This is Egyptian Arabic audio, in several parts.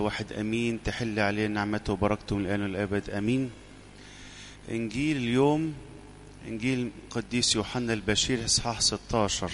واحد أمين تحل عليه نعمته وبركته من الآن والأبد أمين إنجيل اليوم إنجيل قديس يوحنا البشير إصحاح 16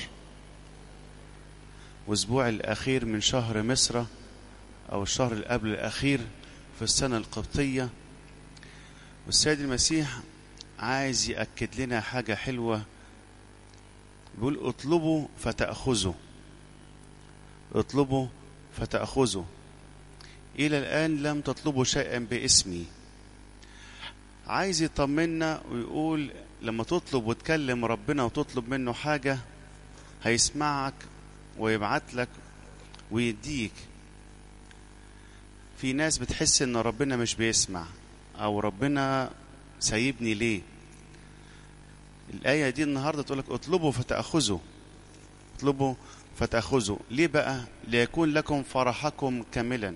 وأسبوع الأخير من شهر مصر أو الشهر اللي قبل الأخير في السنة القبطية والسيد المسيح عايز يأكد لنا حاجة حلوة بيقول اطلبوا فتأخذوا اطلبوا فتأخذوا إلى الآن لم تطلبوا شيئا باسمي عايز يطمنا ويقول لما تطلب وتكلم ربنا وتطلب منه حاجة هيسمعك ويبعت لك ويديك في ناس بتحس ان ربنا مش بيسمع او ربنا سايبني ليه الآية دي النهاردة تقول لك اطلبوا فتأخذوا اطلبوا فتأخذوا ليه بقى ليكون لكم فرحكم كاملا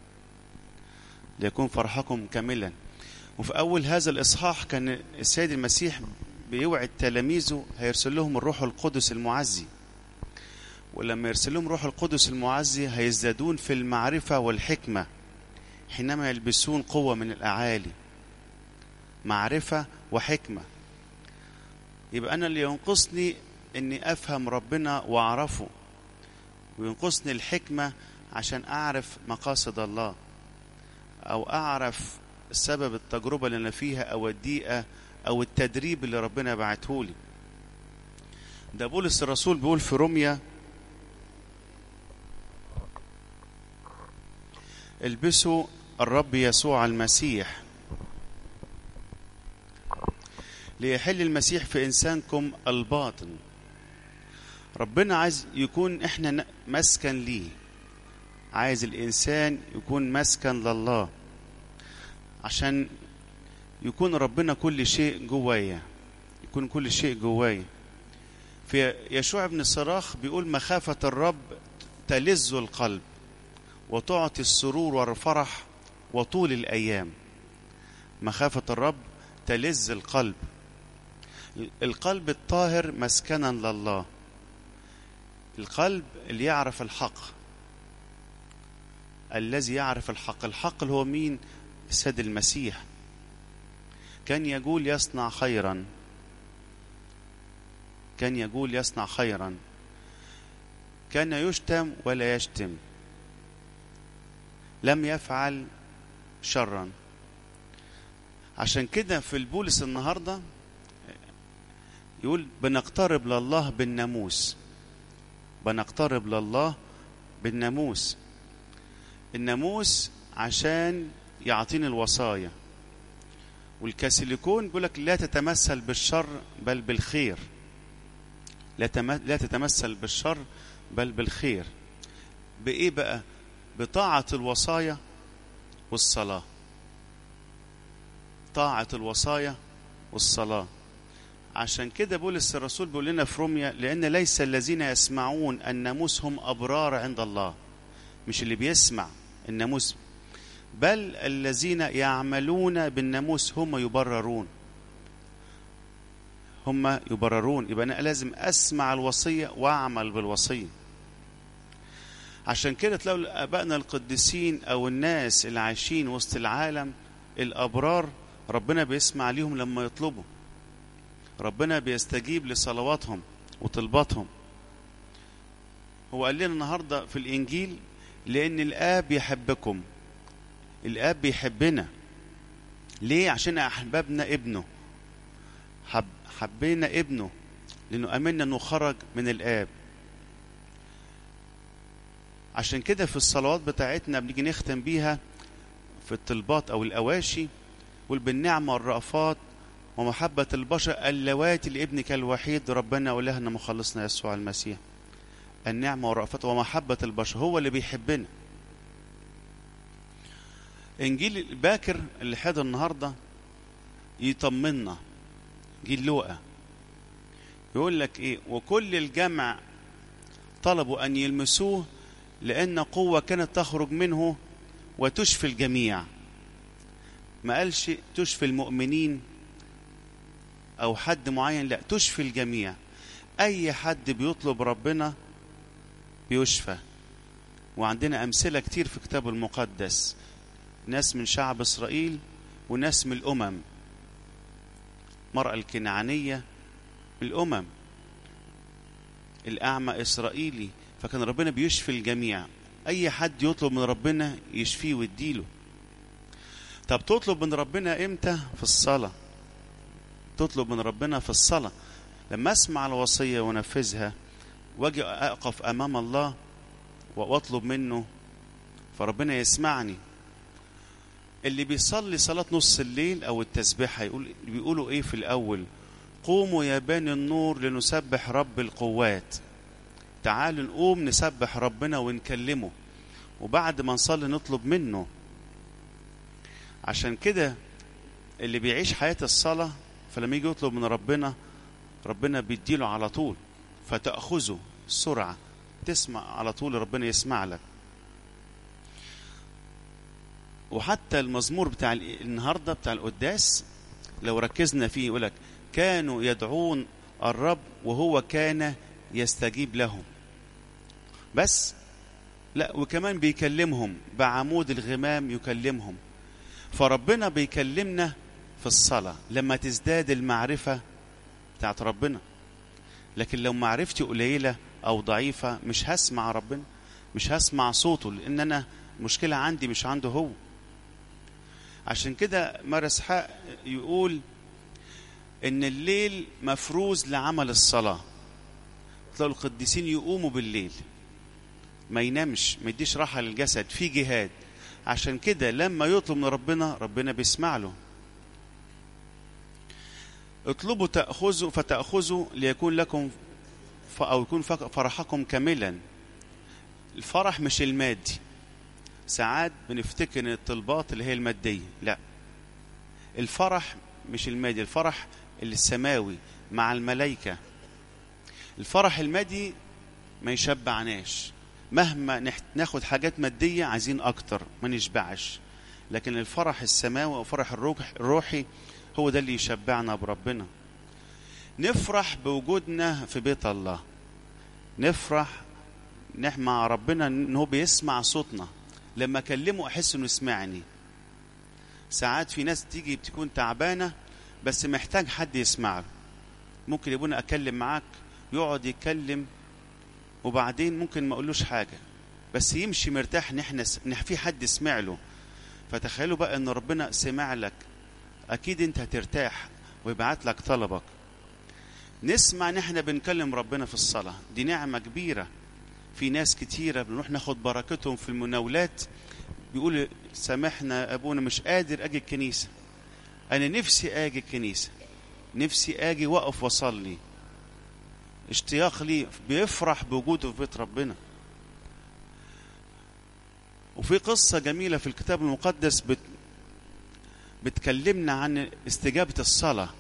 ليكون فرحكم كاملا وفي أول هذا الإصحاح كان السيد المسيح بيوعد تلاميذه هيرسل لهم الروح القدس المعزي ولما يرسل لهم روح القدس المعزي هيزدادون في المعرفة والحكمة حينما يلبسون قوة من الأعالي معرفة وحكمة يبقى أنا اللي ينقصني أني أفهم ربنا وأعرفه وينقصني الحكمة عشان أعرف مقاصد الله أو أعرف سبب التجربة اللي أنا فيها أو الضيقة أو التدريب اللي ربنا بعته لي ده بولس الرسول بيقول في روميا البسوا الرب يسوع المسيح ليحل المسيح في إنسانكم الباطن ربنا عايز يكون احنا مسكن ليه عايز الإنسان يكون مسكن لله عشان يكون ربنا كل شيء جوايا يكون كل شيء جوايا في يشوع بن الصراخ بيقول مخافة الرب تلذ القلب وتعطي السرور والفرح وطول الأيام مخافة الرب تلذ القلب القلب الطاهر مسكنا لله القلب اللي يعرف الحق الذي يعرف الحق الحق اللي هو مين السيد المسيح كان يقول يصنع خيرا كان يقول يصنع خيرا كان يشتم ولا يشتم لم يفعل شرا عشان كده في البولس النهارده يقول بنقترب لله بالناموس بنقترب لله بالناموس الناموس عشان يعطيني الوصايا والكاسيليكون بيقول لك لا تتمثل بالشر بل بالخير لا لا تتمثل بالشر بل بالخير بايه بقى بطاعه الوصايا والصلاه طاعه الوصايا والصلاه عشان كده بولس الرسول بيقول لنا في روميا لأن ليس الذين يسمعون الناموس هم أبرار عند الله مش اللي بيسمع الناموس بل الذين يعملون بالناموس هم يبررون هم يبررون يبقى أنا لازم أسمع الوصية وأعمل بالوصية عشان كده تلاقوا آبائنا القديسين أو الناس اللي عايشين وسط العالم الأبرار ربنا بيسمع ليهم لما يطلبوا ربنا بيستجيب لصلواتهم وطلباتهم هو قال لنا النهارده في الانجيل لان الاب يحبكم الاب بيحبنا ليه عشان احببنا ابنه حب حبينا ابنه لانه امنا انه خرج من الاب عشان كده في الصلوات بتاعتنا بنيجي نختم بيها في الطلبات او الاواشي قول بالنعمه والرأفات ومحبة البشر اللواتي لابنك الوحيد ربنا وإلهنا مخلصنا يسوع المسيح النعمة والرأفة ومحبة البشر هو اللي بيحبنا إنجيل الباكر اللي حضر النهاردة يطمنا جيل لوقا يقول لك إيه وكل الجمع طلبوا أن يلمسوه لأن قوة كانت تخرج منه وتشفي الجميع ما قالش تشفي المؤمنين او حد معين لا تشفي الجميع اي حد بيطلب ربنا بيشفى وعندنا أمثلة كتير في الكتاب المقدس ناس من شعب إسرائيل وناس من الأمم المرأة الكنعانية الأمم الأعمى إسرائيلي فكان ربنا بيشفي الجميع أي حد يطلب من ربنا يشفيه ويديله طب تطلب من ربنا إمتى في الصلاة تطلب من ربنا في الصلاة لما أسمع الوصية ونفذها واجي أقف أمام الله وأطلب منه فربنا يسمعني اللي بيصلي صلاة نص الليل أو التسبيحة يقول بيقولوا إيه في الأول قوموا يا بني النور لنسبح رب القوات تعالوا نقوم نسبح ربنا ونكلمه وبعد ما نصلي نطلب منه عشان كده اللي بيعيش حياة الصلاة فلما يجي يطلب من ربنا ربنا بيديله على طول فتأخذه سرعة تسمع على طول ربنا يسمع لك وحتى المزمور بتاع النهارده بتاع القداس لو ركزنا فيه يقولك كانوا يدعون الرب وهو كان يستجيب لهم بس لا وكمان بيكلمهم بعمود الغمام يكلمهم فربنا بيكلمنا في الصلاة لما تزداد المعرفة بتاعت ربنا لكن لو معرفتي قليلة أو ضعيفة مش هسمع ربنا مش هسمع صوته لأن أنا مشكلة عندي مش عنده هو عشان كده مرس حق يقول ان الليل مفروز لعمل الصلاة تلاقوا القديسين يقوموا بالليل ما ينامش ما يديش راحة للجسد في جهاد عشان كده لما يطلب من ربنا ربنا بيسمع له اطلبوا تأخذوا فتأخذوا ليكون لكم أو يكون فرحكم كاملا الفرح مش المادي ساعات بنفتكر ان الطلبات اللي هي الماديه لا الفرح مش المادي الفرح السماوي مع الملائكه الفرح المادي ما يشبعناش مهما ناخد حاجات ماديه عايزين اكتر ما نشبعش لكن الفرح السماوي او فرح الروح الروحي هو ده اللي يشبعنا بربنا نفرح بوجودنا في بيت الله نفرح مع ربنا ان هو بيسمع صوتنا لما اكلمه احس انه يسمعني ساعات في ناس تيجي بتكون تعبانه بس محتاج حد يسمع له ممكن يبونا اكلم معاك يقعد يتكلم وبعدين ممكن ما اقولوش حاجه بس يمشي مرتاح ان احنا ان في حد سمع له فتخيلوا بقى ان ربنا سمع لك اكيد انت هترتاح ويبعت لك طلبك نسمع ان احنا بنكلم ربنا في الصلاه دي نعمه كبيره في ناس كتيرة بنروح ناخد بركتهم في المناولات بيقول سامحنا أبونا مش قادر أجي الكنيسة أنا نفسي أجي الكنيسة نفسي أجي وأقف وأصلي اشتياق لي بيفرح بوجوده في بيت ربنا وفي قصة جميلة في الكتاب المقدس بت بتكلمنا عن استجابة الصلاة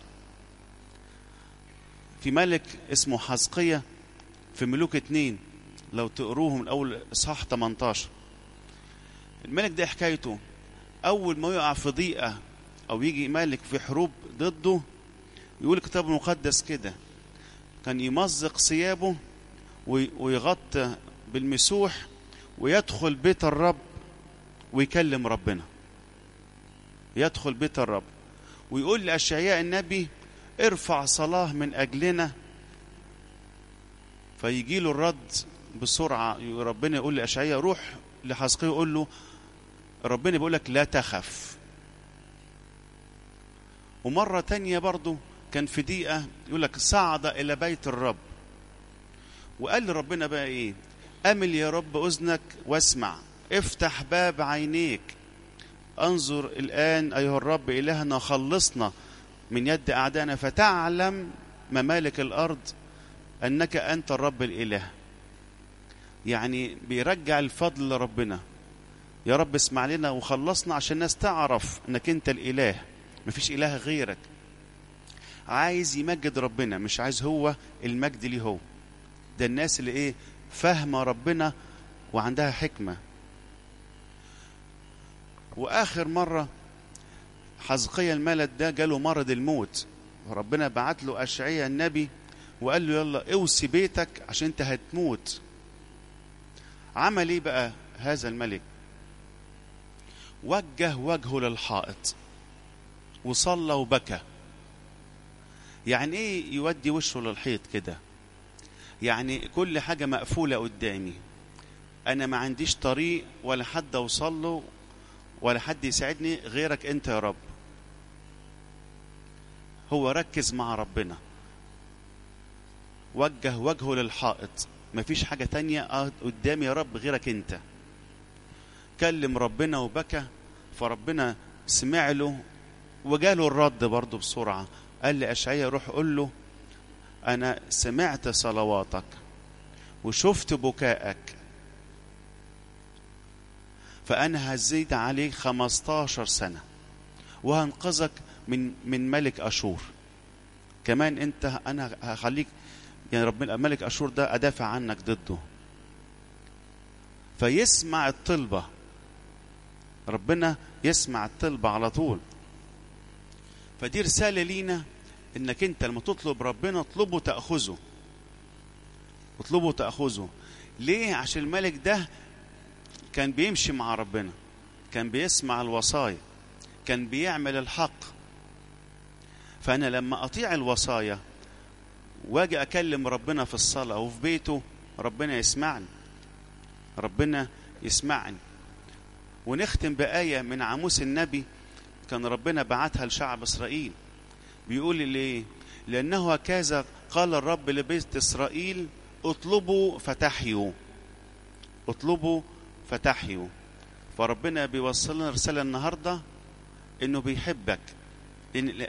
في ملك اسمه حزقية في ملوك اتنين لو تقروه من اول اصحاح 18 الملك ده حكايته اول ما يقع في ضيقه او يجي ملك في حروب ضده يقول الكتاب المقدس كده كان يمزق ثيابه ويغطى بالمسوح ويدخل بيت الرب ويكلم ربنا يدخل بيت الرب ويقول لأشعياء النبي ارفع صلاة من أجلنا فيجي له الرد بسرعة ربنا يقول لأشعياء روح لحزقيا يقول له ربنا بيقول لك لا تخف ومرة تانية برضو كان في دقيقة يقول لك صعد إلى بيت الرب وقال لربنا بقى إيه أمل يا رب أذنك واسمع افتح باب عينيك انظر الآن أيها الرب إلهنا خلصنا من يد أعدائنا فتعلم ممالك الأرض أنك أنت الرب الإله يعني بيرجع الفضل لربنا يا رب اسمع لنا وخلصنا عشان الناس تعرف انك انت الاله مفيش اله غيرك عايز يمجد ربنا مش عايز هو المجد ليه هو ده الناس اللي ايه فاهمه ربنا وعندها حكمه واخر مره حزقيا الملك ده جاله مرض الموت وربنا بعت له اشعياء النبي وقال له يلا اوصي بيتك عشان انت هتموت عمل ايه بقى هذا الملك وجه وجهه للحائط وصلى وبكى يعني ايه يودي وشه للحيط كده يعني كل حاجة مقفولة قدامي أنا ما عنديش طريق ولا حد أوصل له ولا حد يساعدني غيرك أنت يا رب هو ركز مع ربنا وجه وجهه للحائط مفيش حاجة تانية قدامي يا رب غيرك أنت كلم ربنا وبكى فربنا سمع له وجاله الرد برضه بسرعة قال لأشعيا روح قول له أنا سمعت صلواتك وشفت بكائك فأنا هزيد عليك 15 سنة وهنقذك من من ملك أشور كمان أنت أنا هخليك يعني ربنا ملك أشور ده أدافع عنك ضده فيسمع الطلبة ربنا يسمع الطلبة على طول فدي رسالة لينا انك انت لما تطلب ربنا اطلبه تأخذه اطلبه تأخذه ليه عشان الملك ده كان بيمشي مع ربنا كان بيسمع الوصايا كان بيعمل الحق فأنا لما أطيع الوصايا واجي أكلم ربنا في الصلاة وفي بيته ربنا يسمعني ربنا يسمعني ونختم بآية من عاموس النبي كان ربنا بعتها لشعب إسرائيل بيقول ليه لأنه هكذا قال الرب لبيت إسرائيل اطلبوا فتحيوا اطلبوا فتحيوا فربنا بيوصل لنا رسالة النهاردة انه بيحبك